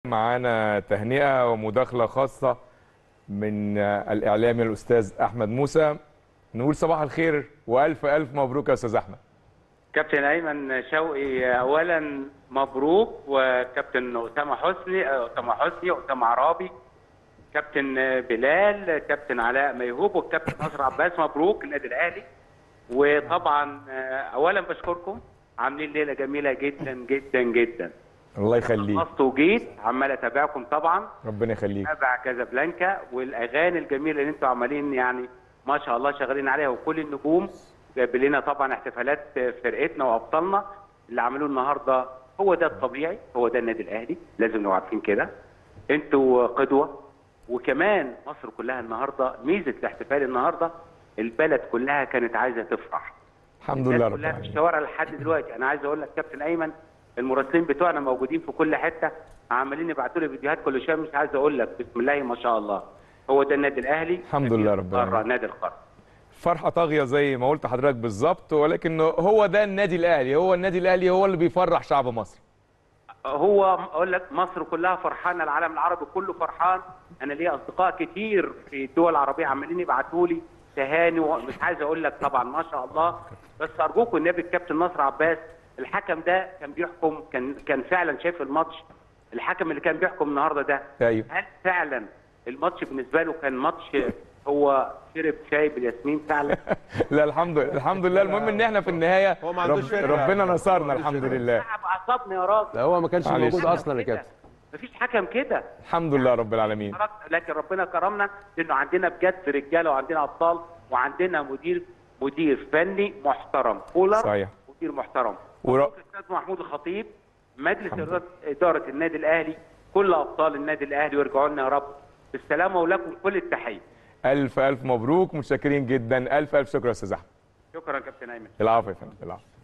معانا تهنئه ومداخله خاصه من الاعلامي الاستاذ احمد موسى نقول صباح الخير والف الف مبروك يا استاذ احمد كابتن ايمن شوقي اولا مبروك وكابتن اسامه حسني اسامه حسني اسامه عرابي كابتن بلال كابتن علاء ميهوب والكابتن نصر عباس مبروك النادي الاهلي وطبعا اولا بشكركم عاملين ليله جميله جدا جدا جدا الله يخليك خلصت وجيت عمال اتابعكم طبعا ربنا يخليك تابع كازابلانكا والاغاني الجميله اللي انتم عمالين يعني ما شاء الله شغالين عليها وكل النجوم جايب لنا طبعا احتفالات فرقتنا وابطالنا اللي عملوه النهارده هو ده الطبيعي هو ده النادي الاهلي لازم نبقى عارفين كده انتوا قدوه وكمان مصر كلها النهارده ميزه الاحتفال النهارده البلد كلها كانت عايزه تفرح الحمد لله رب كلها في العالمين الشوارع لحد دلوقتي انا عايز اقول لك كابتن ايمن المراسلين بتوعنا موجودين في كل حته عمالين يبعتوا لي فيديوهات كل شويه مش عايز اقول لك بسم الله ما شاء الله هو ده النادي الاهلي الحمد لله رب القاره العالمين. نادي القرن فرحه طاغيه زي ما قلت حضرتك بالظبط ولكن هو ده النادي الاهلي هو النادي الاهلي هو اللي بيفرح شعب مصر هو اقول لك مصر كلها فرحانه العالم العربي كله فرحان انا ليا اصدقاء كتير في الدول العربيه عمالين يبعتوا لي تهاني ومش عايز اقول لك طبعا ما شاء الله بس ارجوكم النبي الكابتن نصر عباس الحكم ده كان بيحكم كان كان فعلا شايف الماتش الحكم اللي كان بيحكم النهارده ده ايوه هل فعلا الماتش بالنسبه له كان ماتش هو شرب شاي بالياسمين فعلا لا الحمد لله الحمد لله المهم ان احنا في النهايه هو ما عندوش رب فكرة. ربنا نصرنا الحمد لله تعب اعصابنا يا راجل ده هو ما كانش معلش. موجود حكم اصلا يا كده. كابتن مفيش حكم كده الحمد لله رب العالمين لكن ربنا كرمنا لانه عندنا بجد رجاله وعندنا ابطال وعندنا مدير مدير فني محترم كولر صحيح. مدير محترم ور- الاستاذ محمود الخطيب مجلس إدارة, اداره النادي الاهلي كل ابطال النادي الاهلي ويرجعوا لنا يا رب بالسلامه ولكم كل التحيه الف الف مبروك متشكرين جدا الف الف شكر يا استاذ احمد شكرا كابتن ايمن العفو يا فندم العفو